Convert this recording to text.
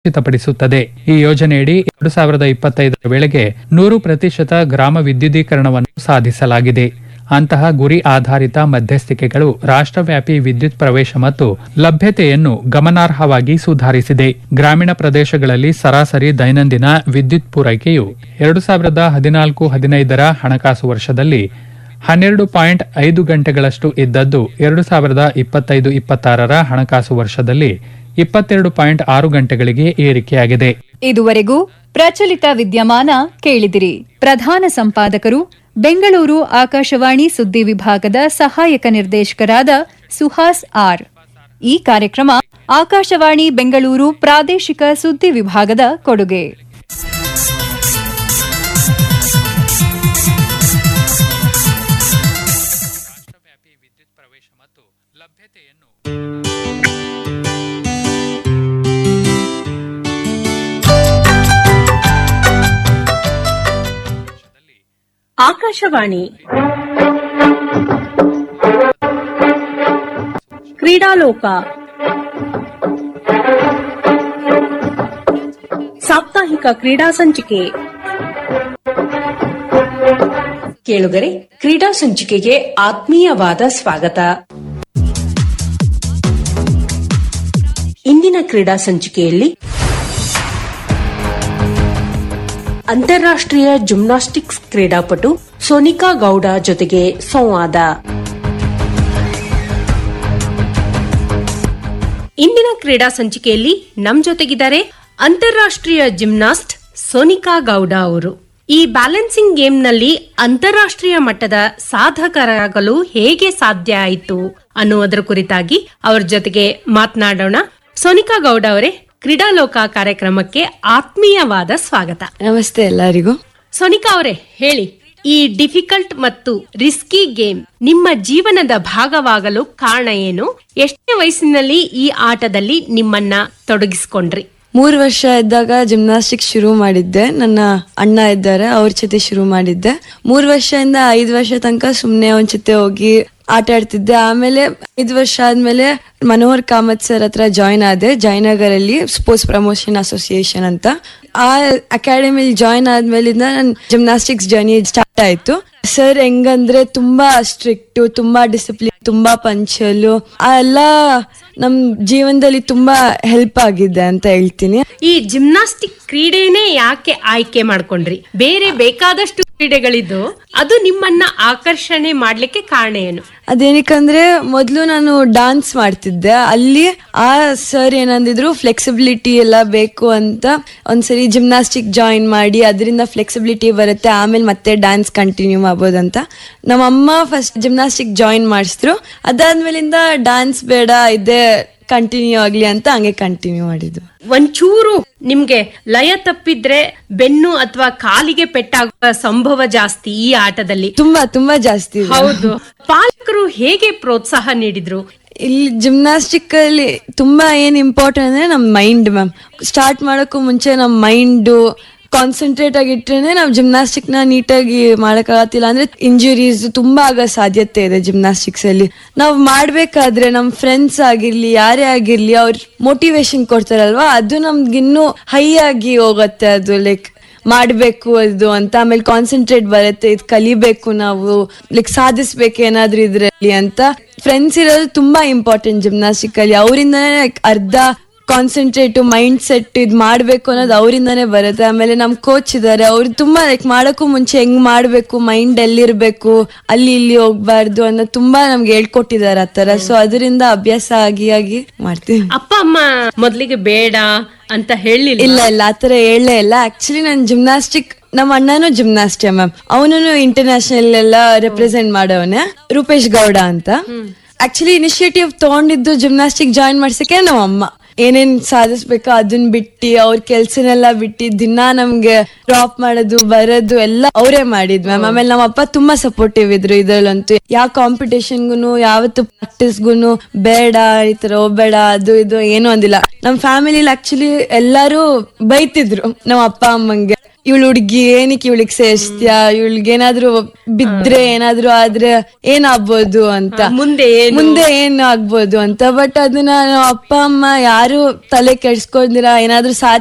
ಖಚಿತಪಡಿಸುತ್ತದೆ ಈ ಯೋಜನೆಯಡಿ ಎರಡು ಸಾವಿರದ ಇಪ್ಪತ್ತೈದರ ವೇಳೆಗೆ ನೂರು ಪ್ರತಿಶತ ಗ್ರಾಮ ವಿದ್ಯುದೀಕರಣವನ್ನು ಸಾಧಿಸಲಾಗಿದೆ ಅಂತಹ ಗುರಿ ಆಧಾರಿತ ಮಧ್ಯಸ್ಥಿಕೆಗಳು ರಾಷ್ಟ್ರವ್ಯಾಪಿ ವಿದ್ಯುತ್ ಪ್ರವೇಶ ಮತ್ತು ಲಭ್ಯತೆಯನ್ನು ಗಮನಾರ್ಹವಾಗಿ ಸುಧಾರಿಸಿದೆ ಗ್ರಾಮೀಣ ಪ್ರದೇಶಗಳಲ್ಲಿ ಸರಾಸರಿ ದೈನಂದಿನ ವಿದ್ಯುತ್ ಪೂರೈಕೆಯು ಎರಡು ಸಾವಿರದ ಹದಿನಾಲ್ಕು ಹದಿನೈದರ ಹಣಕಾಸು ವರ್ಷದಲ್ಲಿ ಹನ್ನೆರಡು ಪಾಯಿಂಟ್ ಐದು ಗಂಟೆಗಳಷ್ಟು ಇದ್ದದ್ದು ಎರಡು ಸಾವಿರದ ಇಪ್ಪತ್ತೈದು ಇಪ್ಪತ್ತಾರರ ಹಣಕಾಸು ವರ್ಷದಲ್ಲಿ ಇಪ್ಪತ್ತೆರಡು ಪಾಯಿಂಟ್ ಆರು ಗಂಟೆಗಳಿಗೆ ಏರಿಕೆಯಾಗಿದೆ ಇದುವರೆಗೂ ಪ್ರಚಲಿತ ವಿದ್ಯಮಾನ ಕೇಳಿದಿರಿ ಪ್ರಧಾನ ಸಂಪಾದಕರು ಬೆಂಗಳೂರು ಆಕಾಶವಾಣಿ ಸುದ್ದಿ ವಿಭಾಗದ ಸಹಾಯಕ ನಿರ್ದೇಶಕರಾದ ಸುಹಾಸ್ ಆರ್ ಈ ಕಾರ್ಯಕ್ರಮ ಆಕಾಶವಾಣಿ ಬೆಂಗಳೂರು ಪ್ರಾದೇಶಿಕ ಸುದ್ದಿ ವಿಭಾಗದ ಕೊಡುಗೆ ಆಕಾಶವಾಣಿ ಕ್ರೀಡಾಲೋಕ ಸಾಪ್ತಾಹಿಕ ಕ್ರೀಡಾ ಸಂಚಿಕೆ ಕೇಳುಗರೆ ಕ್ರೀಡಾ ಸಂಚಿಕೆಗೆ ಆತ್ಮೀಯವಾದ ಸ್ವಾಗತ ಇಂದಿನ ಕ್ರೀಡಾ ಸಂಚಿಕೆಯಲ್ಲಿ ಅಂತಾರಾಷ್ಟ್ರೀಯ ಜಿಮ್ನಾಸ್ಟಿಕ್ಸ್ ಕ್ರೀಡಾಪಟು ಸೋನಿಕಾ ಗೌಡ ಜೊತೆಗೆ ಸಂವಾದ ಇಂದಿನ ಕ್ರೀಡಾ ಸಂಚಿಕೆಯಲ್ಲಿ ನಮ್ ಜೊತೆಗಿದ್ದಾರೆ ಅಂತಾರಾಷ್ಟ್ರೀಯ ಜಿಮ್ನಾಸ್ಟ್ ಸೋನಿಕಾ ಗೌಡ ಅವರು ಈ ಬ್ಯಾಲೆನ್ಸಿಂಗ್ ಗೇಮ್ನಲ್ಲಿ ಅಂತಾರಾಷ್ಟ್ರೀಯ ಮಟ್ಟದ ಸಾಧಕರಾಗಲು ಹೇಗೆ ಸಾಧ್ಯ ಆಯಿತು ಅನ್ನುವುದರ ಕುರಿತಾಗಿ ಅವರ ಜೊತೆಗೆ ಮಾತನಾಡೋಣ ಸೋನಿಕಾ ಗೌಡ ಅವರೇ ಕ್ರೀಡಾಲೋಕ ಕಾರ್ಯಕ್ರಮಕ್ಕೆ ಆತ್ಮೀಯವಾದ ಸ್ವಾಗತ ನಮಸ್ತೆ ಎಲ್ಲರಿಗೂ ಸೋನಿಕಾ ಅವರೇ ಹೇಳಿ ಈ ಡಿಫಿಕಲ್ಟ್ ಮತ್ತು ರಿಸ್ಕಿ ಗೇಮ್ ನಿಮ್ಮ ಜೀವನದ ಭಾಗವಾಗಲು ಕಾರಣ ಏನು ಎಷ್ಟನೇ ವಯಸ್ಸಿನಲ್ಲಿ ಈ ಆಟದಲ್ಲಿ ನಿಮ್ಮನ್ನ ತೊಡಗಿಸಿಕೊಂಡ್ರಿ ಮೂರು ವರ್ಷ ಇದ್ದಾಗ ಜಿಮ್ನಾಸ್ಟಿಕ್ಸ್ ಶುರು ಮಾಡಿದ್ದೆ ನನ್ನ ಅಣ್ಣ ಇದ್ದಾರೆ ಅವ್ರ ಜೊತೆ ಶುರು ಮಾಡಿದ್ದೆ ಮೂರು ವರ್ಷದಿಂದ ಐದು ವರ್ಷ ತನಕ ಸುಮ್ನೆ ಅವನ ಜೊತೆ ಹೋಗಿ ಆಟ ಆಡ್ತಿದ್ದೆ ಆಮೇಲೆ ಐದು ವರ್ಷ ಆದ್ಮೇಲೆ ಮನೋಹರ್ ಕಾಮತ್ ಸರ್ ಹತ್ರ ಜಾಯ್ನ್ ಆದೆ ಜಯನಗರಲ್ಲಿ ಸ್ಪೋರ್ಟ್ಸ್ ಪ್ರಮೋಷನ್ ಅಸೋಸಿಯೇಷನ್ ಅಂತ ಆ ಅಕಾಡೆಮಿಲಿ ಜಾಯ್ನ್ ಆದ್ಮೇಲಿಂದ ನನ್ನ ಜಿಮ್ನಾಸ್ಟಿಕ್ಸ್ ಜರ್ನಿ ಸ್ಟಾರ್ಟ್ ಆಯ್ತು ಸರ್ ಹೆಂಗಂದ್ರೆ ತುಂಬಾ ಸ್ಟ್ರಿಕ್ಟ್ ತುಂಬಾ ಡಿಸಿಪ್ಲಿನ್ ತುಂಬಾ ಪಂಚಲು ಆ ಎಲ್ಲ ನಮ್ ಜೀವನದಲ್ಲಿ ತುಂಬಾ ಹೆಲ್ಪ್ ಆಗಿದೆ ಅಂತ ಹೇಳ್ತೀನಿ ಈ ಜಿಮ್ನಾಸ್ಟಿಕ್ ಕ್ರೀಡೆನೇ ಯಾಕೆ ಆಯ್ಕೆ ಮಾಡ್ಕೊಂಡ್ರಿ ಬೇರೆ ಬೇಕಾದಷ್ಟು ಕ್ರೀಡೆಗಳಿದ್ದು ಅದು ನಿಮ್ಮನ್ನ ಆಕರ್ಷಣೆ ಮಾಡ್ಲಿಕ್ಕೆ ಕಾರಣ ಏನು ಅದೇನಕ್ಕಂದ್ರೆ ಮೊದಲು ನಾನು ಡಾನ್ಸ್ ಮಾಡ್ತಿದ್ದೆ ಅಲ್ಲಿ ಆ ಸರ್ ಏನಂದಿದ್ರು ಫ್ಲೆಕ್ಸಿಬಿಲಿಟಿ ಎಲ್ಲ ಬೇಕು ಅಂತ ಒಂದ್ಸರಿ ಜಿಮ್ನಾಸ್ಟಿಕ್ ಜಾಯಿನ್ ಮಾಡಿ ಅದರಿಂದ ಫ್ಲೆಕ್ಸಿಬಿಲಿಟಿ ಬರುತ್ತೆ ಆಮೇಲೆ ಮತ್ತೆ ಡ್ಯಾನ್ಸ್ ಕಂಟಿನ್ಯೂ ಮಾಡ್ಬೋದಂತ ನಮ್ಮಮ್ಮ ಫಸ್ಟ್ ಜಿಮ್ನಾಸ್ಟಿಕ್ ಜಾಯಿನ್ ಮಾಡಿಸಿದ್ರು ಅದಾದ್ಮೇಲಿಂದ ಡ್ಯಾನ್ಸ್ ಬೇಡ ಇದೇ ಕಂಟಿನ್ಯೂ ಆಗ್ಲಿ ಅಂತ ಹಂಗೆ ಕಂಟಿನ್ಯೂ ಮಾಡಿದ್ದು ಒಂಚೂರು ನಿಮ್ಗೆ ಲಯ ತಪ್ಪಿದ್ರೆ ಬೆನ್ನು ಅಥವಾ ಕಾಲಿಗೆ ಪೆಟ್ಟಾಗುವ ಸಂಭವ ಜಾಸ್ತಿ ಈ ಆಟದಲ್ಲಿ ತುಂಬಾ ತುಂಬಾ ಜಾಸ್ತಿ ಇದೆ. ಹೌದು ಪಾಲಕರು ಹೇಗೆ ಪ್ರೋತ್ಸಾಹ ನೀಡಿದ್ರು ಇಲ್ಲಿ ಜಿಮ್ನಾಸ್ಟಿಕ್ ಅಲ್ಲಿ ತುಂಬಾ ಏನ್ ಇಂಪಾರ್ಟೆಂಟ್ ಅಂದ್ರೆ ನಮ್ ಮೈಂಡ್ ಮ್ಯಾಮ್ ಸ್ಟಾರ್ಟ್ ಮಾಡೋಕ್ಕೂ ಮುಂಚೆ ನಮ್ ಮೈಂಡ್ ಕಾನ್ಸಂಟ್ರೇಟ್ ಆಗಿಟ್ರೇನೆ ನಾವು ಜಿಮ್ನಾಸ್ಟಿಕ್ ನ ನೀಟಾಗಿ ಮಾಡಕ್ಕಾಗತ್ತಿಲ್ಲ ಅಂದ್ರೆ ಇಂಜುರೀಸ್ ತುಂಬಾ ಆಗೋ ಸಾಧ್ಯತೆ ಇದೆ ಜಿಮ್ನಾಸ್ಟಿಕ್ಸ್ ಅಲ್ಲಿ ನಾವು ಮಾಡ್ಬೇಕಾದ್ರೆ ನಮ್ ಫ್ರೆಂಡ್ಸ್ ಆಗಿರ್ಲಿ ಯಾರೇ ಆಗಿರ್ಲಿ ಅವ್ರ ಮೋಟಿವೇಶನ್ ಕೊಡ್ತಾರಲ್ವಾ ಅದು ನಮ್ಗಿನ್ನೂ ಹೈ ಆಗಿ ಹೋಗುತ್ತೆ ಅದು ಲೈಕ್ ಮಾಡ್ಬೇಕು ಅದು ಅಂತ ಆಮೇಲೆ ಕಾನ್ಸಂಟ್ರೇಟ್ ಬರುತ್ತೆ ಇದು ಕಲಿಬೇಕು ನಾವು ಲೈಕ್ ಸಾಧಿಸ್ಬೇಕು ಏನಾದ್ರೂ ಇದ್ರಲ್ಲಿ ಅಂತ ಫ್ರೆಂಡ್ಸ್ ಇರೋದು ತುಂಬಾ ಇಂಪಾರ್ಟೆಂಟ್ ಜಿಮ್ನಾಸ್ಟಿಕ್ ಅಲ್ಲಿ ಅವರಿಂದನೇ ಅರ್ಧ ಕಾನ್ಸಂಟ್ರೇಟ್ ಮೈಂಡ್ ಸೆಟ್ ಇದ್ ಮಾಡ್ಬೇಕು ಅನ್ನೋದು ಅವರಿಂದಾನೇ ಬರುತ್ತೆ ಆಮೇಲೆ ನಮ್ ಕೋಚ್ ಇದಾರೆ ಅವ್ರು ತುಂಬಾ ಲೈಕ್ ಮಾಡಕ್ಕೂ ಮುಂಚೆ ಹೆಂಗ್ ಮಾಡ್ಬೇಕು ಮೈಂಡ್ ಎಲ್ಲಿರ್ಬೇಕು ಅಲ್ಲಿ ಇಲ್ಲಿ ಹೋಗ್ಬಾರ್ದು ಅನ್ನೋ ತುಂಬಾ ನಮ್ಗೆ ಹೇಳ್ಕೊಟ್ಟಿದ್ದಾರೆ ಆತರ ಸೊ ಅದರಿಂದ ಅಭ್ಯಾಸ ಆಗಿ ಆಗಿ ಮಾಡ್ತೀವಿ ಅಪ್ಪ ಅಮ್ಮ ಮೊದ್ಲಿಗೆ ಬೇಡ ಅಂತ ಹೇಳಿಲ್ಲ ಇಲ್ಲ ಇಲ್ಲ ಆತರ ಹೇಳಲೇ ಇಲ್ಲ ಆಕ್ಚುಲಿ ನಾನು ಜಿಮ್ನಾಸ್ಟಿಕ್ ನಮ್ಮ ಅಣ್ಣನೂ ಜಿಮ್ನಾಸ್ಟೇ ಮ್ಯಾಮ್ ಅವನು ಇಂಟರ್ನ್ಯಾಷನಲ್ ಎಲ್ಲ ರೆಪ್ರೆಸೆಂಟ್ ಮಾಡವನೆ ರೂಪೇಶ್ ಗೌಡ ಅಂತ ಆಕ್ಚುಲಿ ಇನಿಷಿಯೇಟಿವ್ ತಗೊಂಡಿದ್ದು ಜಿಮ್ನಾಸ್ಟಿಕ್ ಜಾಯಿನ್ ಮಾಡ್ಸಕ್ಕೆ ನಮ್ಮ ಅಮ್ಮ ಏನೇನ್ ಸಾಧಿಸ್ಬೇಕೋ ಅದನ್ನ ಬಿಟ್ಟು ಅವ್ರ ಕೆಲ್ಸನೆಲ್ಲ ಬಿಟ್ಟು ದಿನ ನಮ್ಗೆ ಡ್ರಾಪ್ ಮಾಡೋದು ಬರೋದು ಎಲ್ಲ ಅವರೇ ಮಾಡಿದ್ ಮ್ಯಾಮ್ ಆಮೇಲೆ ನಮ್ಮ ಅಪ್ಪ ತುಂಬಾ ಸಪೋರ್ಟಿವ್ ಇದ್ರು ಇದ್ರಲ್ಲಂತೂ ಯಾವ ಕಾಂಪಿಟೇಷನ್ಗುನು ಯಾವತ್ತು ಪ್ರಾಕ್ಟೀಸ್ಗುನು ಬೇಡ ಈ ತರ ಹೋಗ್ಬೇಡ ಅದು ಇದು ಏನು ಅಂದಿಲ್ಲ ನಮ್ ಫ್ಯಾಮಿಲಿಲಿ ಆಕ್ಚುಲಿ ಎಲ್ಲಾರು ಬೈತಿದ್ರು ನಮ್ಮ ಅಪ್ಪ ಅಮ್ಮಂಗೆ ಇವಳು ಹುಡ್ಗಿ ಏನಕ್ಕೆ ಇವಳಿಗೆ ಸೇರಿಸ್ತೀಯಾ ಇವಳಿಗೆ ಏನಾದ್ರು ಬಿದ್ರೆ ಏನಾದ್ರು ಆದ್ರೆ ಏನಾಗ್ಬೋದು ಅಂತ ಮುಂದೆ ಏನು? ಮುಂದೆ ಏನ್ ಆಗ್ಬೋದು ಅಂತ ಬಟ್ ಅದನ್ನ ನಾವ್ ಅಪ್ಪ ಅಮ್ಮ ಯಾರು ತಲೆ ಕೆಡ್ಸ್ಕೊಂಡಿರ ಏನಾದ್ರು ಸಾಥ್